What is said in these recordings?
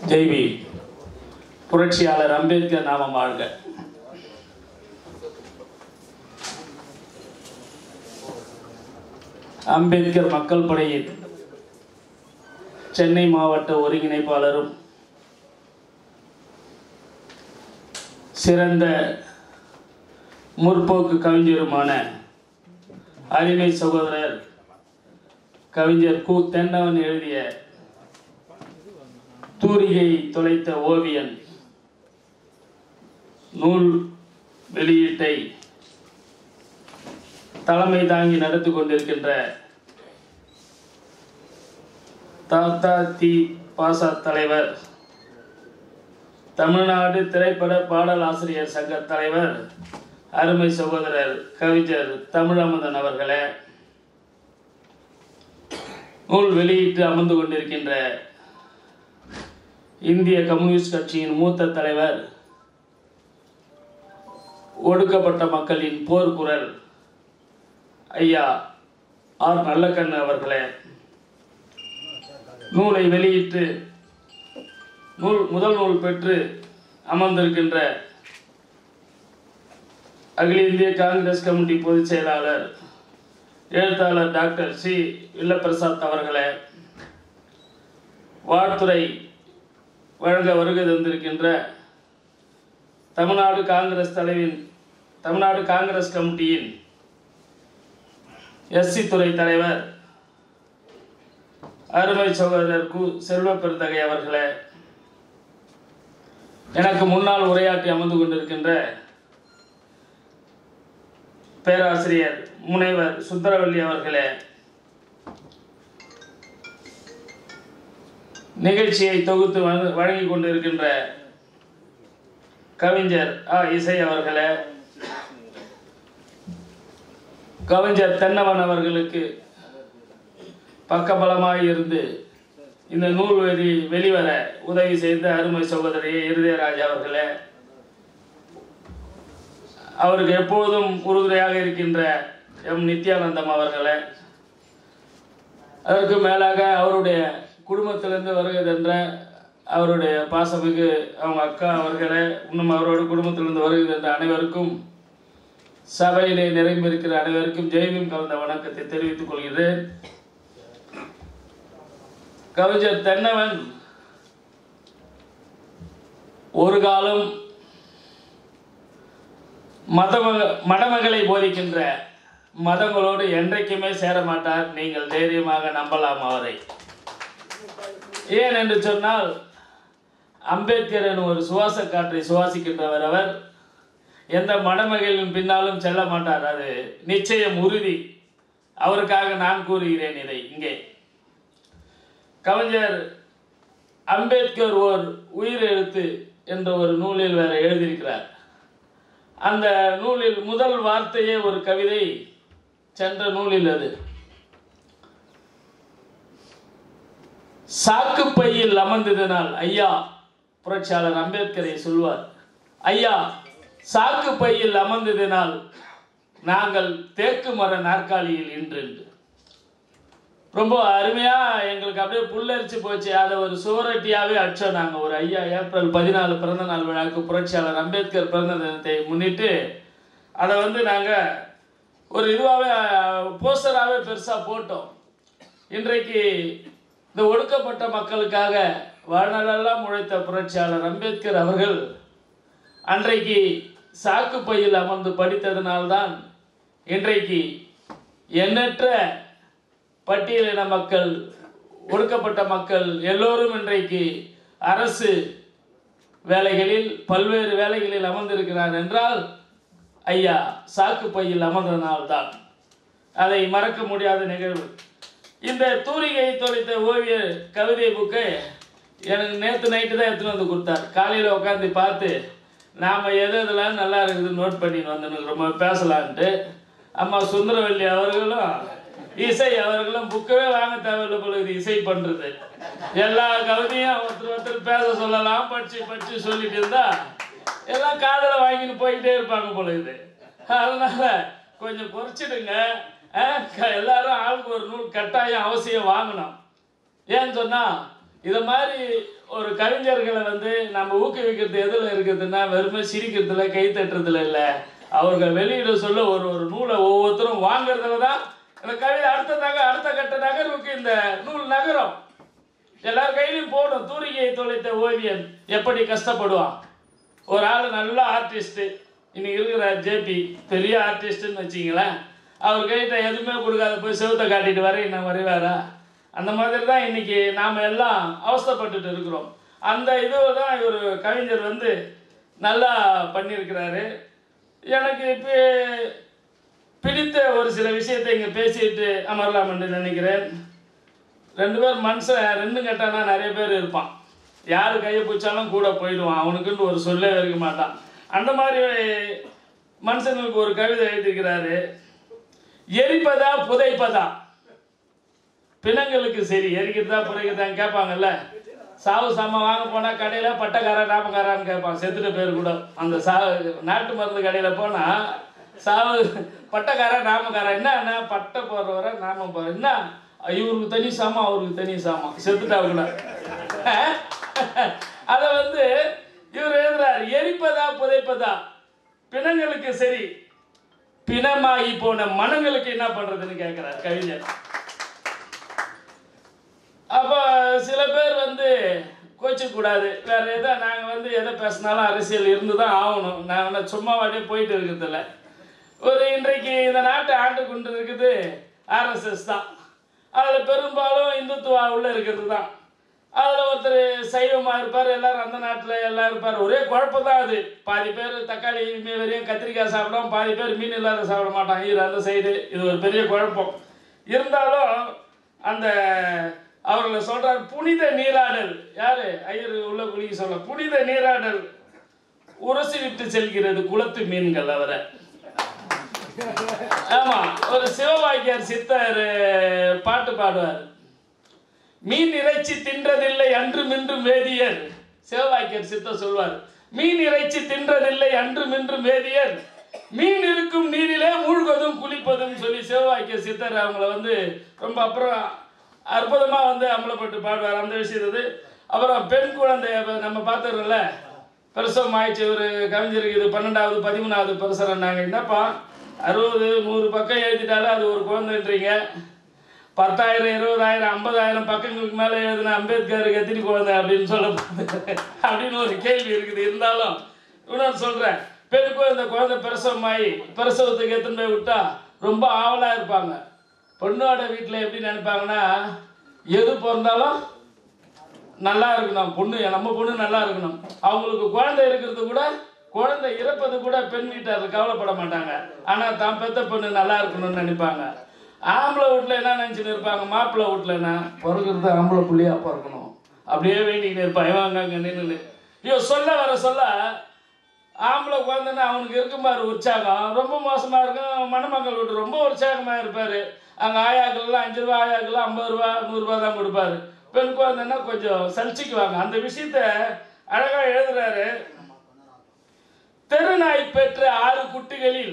ஜெய்வி புரட்சியாளர் அம்பேத்கர் நாமம் வாழ்க அம்பேத்கர் மக்கள் படையின் சென்னை மாவட்ட ஒருங்கிணைப்பாளரும் சிறந்த முற்போக்கு கவிஞருமான அருமை சகோதரர் கவிஞர் கு தென்னவன் எழுதிய தூரிகை தொலைத்த ஓவியன் நூல் வெளியீட்டை தலைமை தாங்கி நடத்தி கொண்டிருக்கின்ற தாத்தா தி பாசா தலைவர் தமிழ்நாடு திரைப்பட பாடலாசிரியர் சங்க தலைவர் அருமை சகோதரர் கவிஞர் தமிழமுதன் அவர்களே நூல் வெளியிட்டு அமர்ந்து கொண்டிருக்கின்ற இந்திய கம்யூனிஸ்ட் கட்சியின் மூத்த தலைவர் ஒடுக்கப்பட்ட மக்களின் போர்க்குரல் ஐயா ஆர் நல்லக்கண்ணு அவர்களே நூலை வெளியிட்டு நூல் முதல் நூல் பெற்று அமர்ந்திருக்கின்ற அகில இந்திய காங்கிரஸ் கமிட்டி பொதுச் செயலாளர் எழுத்தாளர் டாக்டர் சி வில்லப்பிரசாத் அவர்களே வாழ்த்துறை வழங்க வருகை தந்திருக்கின்ற தமிழ்நாடு காங்கிரஸ் தலைவின் தமிழ்நாடு காங்கிரஸ் கமிட்டியின் எஸ்சி துறை தலைவர் அருமை சகோதரர் கு செல்வ பெருந்தகை அவர்களே எனக்கு முன்னால் உரையாற்றி அமர்ந்து கொண்டிருக்கின்ற பேராசிரியர் முனைவர் சுந்தரவல்லி அவர்களே நிகழ்ச்சியை தொகுத்து வழ- வழங்கிக் கொண்டிருக்கின்ற கவிஞர் ஆ இசை அவர்களே கவிஞர் தென்னவன் அவர்களுக்கு பக்கபலமாய் இருந்து இந்த நூல் வெளி வெளிவர உதவி செய்த அருமை சகோதரி இருதயராஜ் அவர்களே அவருக்கு எப்போதும் உறுதுணையாக இருக்கின்ற எம் நித்யானந்தம் அவர்களே அதற்கு மேலாக அவருடைய குடும்பத்திலிருந்து வருகை தந்த அவருடைய பாசமிகு அவங்க அக்கா அவர்களே இன்னும் அவரோட குடும்பத்திலிருந்து வருகை தந்த அனைவருக்கும் சபையிலே நிறைந்திருக்கிற அனைவருக்கும் ஜெய்பீம் கலந்த வணக்கத்தை தெரிவித்துக் கொள்கிறேன் கவிஞர் தென்னவன் ஒரு காலம் மதம மடமகளை போதிக்கின்ற மதங்களோடு என்றைக்குமே சேர மாட்டார் நீங்கள் தைரியமாக நம்பலாம் அவரை ஏன் என்று சொன்னால் அம்பேத்கர் எனும் ஒரு சுவாச காற்றை சுவாசிக்கின்றவர் அவர் எந்த மடமகளின் பின்னாலும் செல்ல மாட்டார் அது நிச்சயம் உறுதி அவருக்காக நான் கூறுகிறேன் இதை இங்கே கவிஞர் அம்பேத்கர் ஓர் உயிர் எழுத்து என்ற ஒரு நூலில் வேற எழுதியிருக்கிறார் அந்த நூலில் முதல் வார்த்தையே ஒரு கவிதை சென்ற நூலில் அது சாக்கு பையில் அமர்ந்ததினால் ஐயா புரட்சியாளர் அம்பேத்கரை சொல்வார் ஐயா சாக்கு பையில் அமர்ந்ததினால் நாங்கள் தேக்கு மர நாற்காலியில் இன்று ரொம்ப அருமையா எங்களுக்கு அப்படியே புல்லரிச்சு போச்சு அதை ஒரு சுவரொட்டியாவே அடிச்சோம் நாங்க ஒரு ஐயா ஏப்ரல் பதினாலு பிறந்த நாள் விழாக்கு புரட்சியாளர் அம்பேத்கர் பிறந்த தினத்தை முன்னிட்டு அதை வந்து நாங்க ஒரு இதுவாகவே போஸ்டராகவே பெருசா போட்டோம் இன்றைக்கு இந்த ஒடுக்கப்பட்ட மக்களுக்காக வாழ்நாளெல்லாம் உழைத்த புரட்சியாளர் அம்பேத்கர் அவர்கள் அன்றைக்கு சாக்கு பையில் அமர்ந்து படித்ததனால்தான் இன்றைக்கு எண்ணற்ற பட்டியலின மக்கள் ஒடுக்கப்பட்ட மக்கள் எல்லோரும் இன்றைக்கு அரசு வேலைகளில் பல்வேறு வேலைகளில் அமர்ந்திருக்கிறார் என்றால் ஐயா சாக்கு பையில் அமர்ந்ததனால்தான் அதை மறக்க முடியாத நிகழ்வு இந்த தூரிகை தொலைத்த ஓவிய கவிதை புக்கை எனக்கு நேற்று நைட்டு தான் எடுத்துன்னு வந்து கொடுத்தார் காலையில் உட்காந்து பார்த்து நாம் எது எதெல்லாம் நல்லா இருக்குது நோட் பண்ணின்னு வந்து ரொம்ப பேசலான்ட்டு அம்மா சுந்தரவல்லி அவர்களும் இசை அவர்களும் புக்கவே வாங்க தேவையில்லை போல இது இசை பண்றது எல்லா கவிதையும் ஒருத்தர் ஒருத்தர் பேச சொல்லலாம் படிச்சு படிச்சு சொல்லிட்டு இருந்தா எல்லாம் காதல வாங்கிட்டு போய்கிட்டே இருப்பாங்க போல இது அதனால கொஞ்சம் குறைச்சிடுங்க அஹ், க- எல்லாரும் ஆளுக்கு ஒரு நூல் கட்டாயம் அவசியம் வாங்கணும் ஏன்னு சொன்னா இதை மாதிரி ஒரு கவிஞர்களை வந்து நம்ம ஊக்குவிக்கிறது எதில் இருக்குதுன்னா வெறுமை சிரிக்கிறதுல கை தட்டுறதுல இல்லை அவர்கள் வெளியிட சொல்ல ஒரு ஒரு நூலை ஒவ்வொருத்தரும் வாங்குறதுல தான் இந்த கவிதை அடுத்த நக அடுத்த கட்ட நகர்வுக்கு இந்த நூல் நகரும் எல்லார் கையிலையும் போடும் தூரிகையை தொலைத்த ஓவியன் எப்படி கஷ்டப்படுவான் ஒரு ஆள் நல்ல ஆர்டிஸ்ட்டு இன்னைக்கு இருக்கிற ஜேபி பெரிய ஆர்டிஸ்ட்டுன்னு வச்சிங்களேன் அவர் கைகிட்ட எதுவுமே கொடுக்காத போய் செவுத்தை காட்டிட்டு வர என்ன வரைவாரா அந்த மாதிரி தான் இன்னைக்கு நாம் எல்லாம் அவஸ்தைப்பட்டுட்டு இருக்கிறோம் அந்த இது தான் இவர் கவிஞர் வந்து நல்லா பண்ணியிருக்கிறாரு எனக்கு இப்போ பிடித்த ஒரு சில விஷயத்தை இங்கே பேசிட்டு அமரலாம் என்று நினைக்கிறேன் ரெண்டு பேர் மனுஷன் ரெண்டு கட்டானா நிறைய பேர் இருப்பான் யார் கையை பிடிச்சாலும் கூட போயிடுவான் அவனுக்குன்னு ஒரு சொல்லே இருக்க மாட்டான் அந்த மாதிரி மனுஷனுக்கு ஒரு கவிதை எழுதியிருக்கிறாரு எரிப்பதா புதைப்பதா பிணங்களுக்கு சரி எரிக்கிறதா புதைக்கிறதான்னு கேட்பாங்கல்ல சாவு சாமான் வாங்க போனால் கடையில் பட்டக்காரன் நாமக்காரான்னு கேட்பான் செத்துட்ட பேர் கூட அந்த சா நாட்டு மருந்து கடையில் போனால் சாவு பட்டக்காரன் நாமக்காரன் என்ன பட்டை போடுறவரை நாம போடுற என்ன இவருக்கு தனி சாமான் அவருக்கு தனி சாமான் செத்துட்டா கூட அதை வந்து இவர் எழுதுறாரு எரிப்பதா புதைப்பதா பிணங்களுக்கு சரி பிணமாகி போன மனங்களுக்கு என்ன பண்றதுன்னு கேட்கிறார் கவிஞர் அப்போ சில பேர் வந்து கோச்சிக்கூடாது வேற எதோ நாங்கள் வந்து எதை பேசினாலும் அரசியல் இருந்து தான் ஆகணும் நான் சும்மா வாடியே போயிட்டு இருக்கிறதில்ல ஒரு இன்றைக்கு இந்த நாட்டை ஆண்டு கொண்டு இருக்குது ஆர்எஸ்எஸ் தான் அதில் பெரும்பாலும் இந்துத்துவா உள்ள இருக்கிறது தான் அதில் ஒருத்தர் சைவமாக இருப்பார் எல்லாரும் அந்த நாட்டில் எல்லாம் இருப்பார் ஒரே குழப்பம் தான் அது பாதி பேர் தக்காளி மீன் வரையும் கத்திரிக்காய் சாப்பிடுவோம் பாதி பேர் மீன் இல்லாத சாப்பிட மாட்டாங்க இது அந்த சைடு இது ஒரு பெரிய குழப்பம் இருந்தாலும் அந்த அவர்களை சொல்றார் புனித நீராடல் யாரு ஐயர் உள்ள குளிக்க சொல்ல புனித நீராடல் உரசி விட்டு செல்கிறது குளத்து மீன்கள் அவரை ஆமா ஒரு சிவபாக்கியார் சித்தர் பாட்டு பாடுவார் மீன் இறைச்சி தின்றதில்லை அன்றும் இன்றும் வேதியர் சிவபாக்கியர் சித்தர் சொல்வார் மீன் இறைச்சி தின்றதில்லை அன்றும் இன்றும் வேதியர் மீன் இருக்கும் நீரிலே மூழ்குவதும் குளிப்பதும் சொல்லி சிவபாக்கிய சித்தர் அவங்கள வந்து ரொம்ப அப்புறம் அற்புதமா வந்து அமலப்பட்டு பாடுவார் அந்த விஷயத்தது அப்புறம் பெண் குழந்தை நம்ம பார்த்துறோம்ல பிரசவம் ஆயிடுச்சு ஒரு கவிஞருக்கு இது பன்னெண்டாவது பதிமூணாவது பிரசவம்னாங்க என்னப்பா அறுபது நூறு பக்கம் எழுதிட்டாலே அது ஒரு குழந்தைன்றீங்க பத்தாயிரம் இருபதாயிரம் ஐம்பதாயிரம் பக்கங்களுக்கு மேலே எழுதின அம்பேத்கருக்கு எத்தனை குழந்தை அப்படின்னு சொல்ல அப்படின்னு ஒரு கேள்வி இருக்குது இருந்தாலும் இன்னொன்று சொல்கிறேன் பெண்ணுக்கும் இந்த குழந்தை பிரசவமாயி பிரசவத்துக்கு எத்தனை போய் விட்டா ரொம்ப ஆவலாக இருப்பாங்க பொண்ணோட வீட்டில் எப்படி நினைப்பாங்கன்னா எது பிறந்தாலும் நல்லா இருக்கணும் பொண்ணு நம்ம பொண்ணு நல்லா இருக்கணும் அவங்களுக்கு குழந்தை இருக்கிறது கூட குழந்தை இறப்பது கூட பெண் வீட்டார் கவலைப்பட மாட்டாங்க ஆனால் தான் பெத்த பொண்ணு நல்லா இருக்கணும்னு நினைப்பாங்க ஆம்பளை வீட்டில் என்ன நினச்சின்னு இருப்பாங்க மாப்பிள்ளை வீட்டில் என்ன பிறகுறது ஆம்பளை புள்ளியா பிறக்கணும் அப்படியே வேண்டிக்கிட்டு இருப்பான் இவன் அங்கே நின்று ஐயோ சொல்ல வர சொல்ல ஆம்பளை குழந்தைன்னா அவனுக்கு இருக்கும் பாரு உற்சாகம் ரொம்ப மோசமாக இருக்கும் மணமக்கள் வீட்டு ரொம்ப உற்சாகமாக இருப்பார் அங்கே ஆயாக்கள்லாம் அஞ்சு ரூபா ஆயாக்கெல்லாம் ஐம்பது ரூபா நூறுரூவா தான் கொடுப்பாரு பெண் குழந்தைன்னா கொஞ்சம் சலிச்சிக்குவாங்க அந்த விஷயத்த அழகாக எழுதுறாரு தெருநாய் பெற்ற ஆறு குட்டிகளில்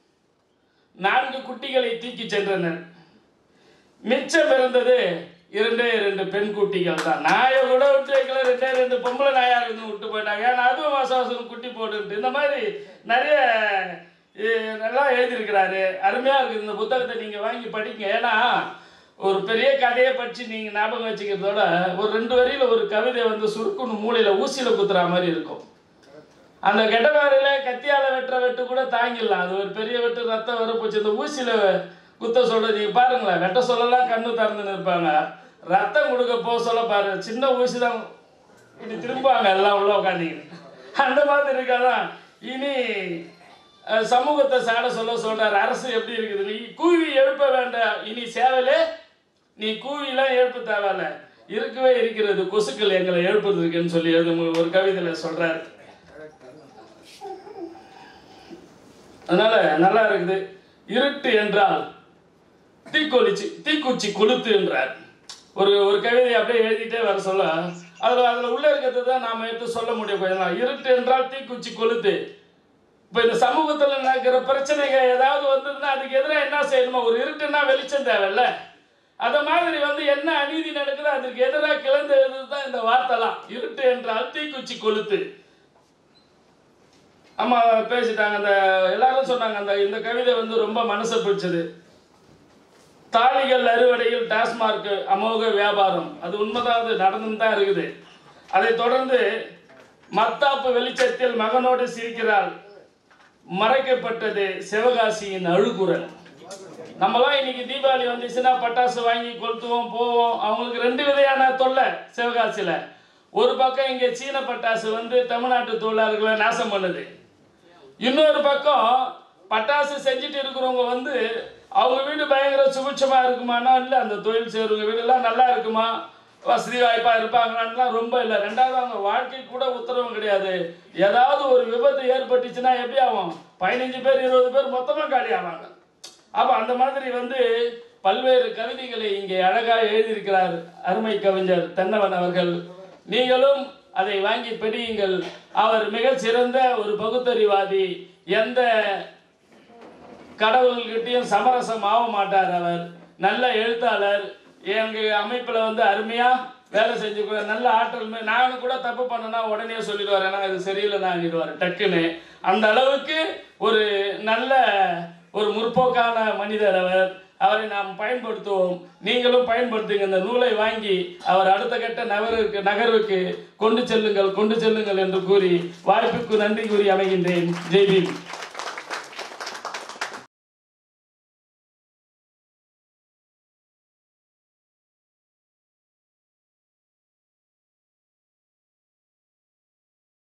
நான்கு குட்டிகளை தூக்கி சென்றனர் மிச்சம் இருந்தது இரண்டே இரண்டு பெண் குட்டிகள் தான் நாயை கூட விட்டு வைக்கல ரெண்டே ரெண்டு பொம்பளை நாயா இருந்து விட்டு போயிட்டாங்க ஏன்னா அதுவும் வாசவாசம் குட்டி போட்டுட்டு இந்த மாதிரி நிறைய அஹ், நல்லா எழுதியிருக்கிறாரு அருமையாக இருக்குது இந்த புத்தகத்தை நீங்கள் வாங்கி படிங்க ஏன்னா ஒரு பெரிய கதையை படித்து நீங்கள் ஞாபகம் வச்சுக்கிறதோட ஒரு ரெண்டு வரியில் ஒரு கவிதை வந்து சுருக்குன்னு மூளையில் ஊசியில் குத்துற மாதிரி இருக்கும் அந்த கெட்டவாரில கத்தியால வெட்டுற வெட்டு கூட தாங்கிடலாம் அது ஒரு பெரிய வெட்டு ரத்தம் வர போச்சு இந்த ஊசியில குத்த சொல்ற நீங்க பாருங்களேன் வெட்ட சொல்லலாம் கண்ணு திறந்துன்னு இருப்பாங்க ரத்தம் கொடுக்க போக சொல்ல பாரு சின்ன ஊசி தான் இப்படி திரும்புவாங்க எல்லாம் உள்ள உட்காந்தீங்க அந்த மாதிரி இருக்காதான் இனி அஹ், சமூகத்தை சாட சொல்ல சொல்றாரு அரசு எப்படி இருக்குது நீ கூவி எழுப்ப வேண்டாம் இனி சேவலே நீ கூவிலாம் எழுப்ப தேவையில்ல இருக்கவே இருக்கிறது கொசுக்கள் எங்களை எழுப்புறதுக்குன்னு சொல்லி எழுதும் ஒரு கவிதையில சொல்றாரு அதனால நல்லா இருக்குது இருட்டு என்றால் தீக்கொளிச்சு தீக்குச்சி கொளுத்து என்றார் ஒரு ஒரு கவிதை அப்படியே எழுதிட்டே வர சொல்ல அதில் அதில் உள்ள இருக்கிறது தான் நாம் எடுத்து சொல்ல முடியும் கொஞ்சம் நாள். இருட்டு என்றால் தீக்குச்சி கொளுத்து இப்போ இந்த சமூகத்தில் நடக்கிற பிரச்சனைகள் ஏதாவது வந்ததுன்னா அதுக்கு எதிராக என்ன செய்யணுமா ஒரு இருட்டுன்னா வெளிச்சம் தேவையில்ல அத மாதிரி வந்து என்ன அநீதி நடக்குதோ அதுக்கு எதிராக கிளந்து தான் இந்த வார்த்தைலாம் இருட்டு என்றால் தீக்குச்சி கொளுத்து ஆமா பேசிட்டாங்க அந்த எல்லாரும் சொன்னாங்க அந்த இந்த கவிதை வந்து ரொம்ப மனசை பிடிச்சது தாலிகள் அறுவடையில் டாஸ்மார்க் அமோக வியாபாரம் அது உண்மைதான் அது நடந்துன்னு தான் இருக்குது அதை தொடர்ந்து மத்தாப்பு வெளிச்சத்தில் மகனோடு சிரிக்கிறாள் மறைக்கப்பட்டது சிவகாசியின் அழுகுரல் நம்மலாம் இன்னைக்கு தீபாவளி வந்துச்சுன்னா பட்டாசு வாங்கி கொளுத்துவோம் போவோம் அவங்களுக்கு ரெண்டு விதையான தொல்லை சிவகாசியில் ஒரு பக்கம் இங்கே சீன பட்டாசு வந்து தமிழ்நாட்டு தொழிலாளர்களை நாசம் பண்ணுது இன்னொரு பக்கம் பட்டாசு செஞ்சுட்டு இருக்கிறவங்க வந்து அவங்க வீடு பயங்கர சுபிட்சமா இருக்குமானா இல்லை அந்த தொழில் செய்கிறவங்க வீடெல்லாம் நல்லா இருக்குமா வசதி வாய்ப்பா இருப்பாங்களான்லாம் ரொம்ப இல்லை ரெண்டாவது அவங்க வாழ்க்கை கூட உத்தரவும் கிடையாது ஏதாவது ஒரு விபத்து ஏற்பட்டுச்சுன்னா எப்படி ஆகும் பதினஞ்சு பேர் இருபது பேர் மொத்தமாக காலி ஆவாங்க அப்போ அந்த மாதிரி வந்து பல்வேறு கவிதைகளை இங்கே அழகாக எழுதியிருக்கிறார் அருமை கவிஞர் தென்னவன் அவர்கள் நீங்களும் அதை வாங்கி படியுங்கள் அவர் மிகச் சிறந்த ஒரு பகுத்தறிவாதி எந்த கடவுள்கிட்டயும் சமரசம் ஆக மாட்டார் அவர் நல்ல எழுத்தாளர் எங்க அமைப்பில் வந்து அருமையா வேலை செஞ்சு கூட நல்ல ஆற்றல் மே- நானும் கூட தப்பு பண்ணனா உடனே சொல்லிடுவார் ஏன்னா இது சரியில்லை நாங்கிடுவார் டக்குன்னு அந்த அளவுக்கு ஒரு நல்ல ஒரு முற்போக்கான மனிதர் அவர் அவரை நாம் பயன்படுத்துவோம் நீங்களும் பயன்படுத்துங்க இந்த நூலை வாங்கி அவர் அடுத்த கட்ட நகருக்கு நகர்வுக்கு கொண்டு செல்லுங்கள் கொண்டு செல்லுங்கள் என்று கூறி வாய்ப்புக்கு நன்றி கூறி அமைகின்றேன் ஜெய்பீம்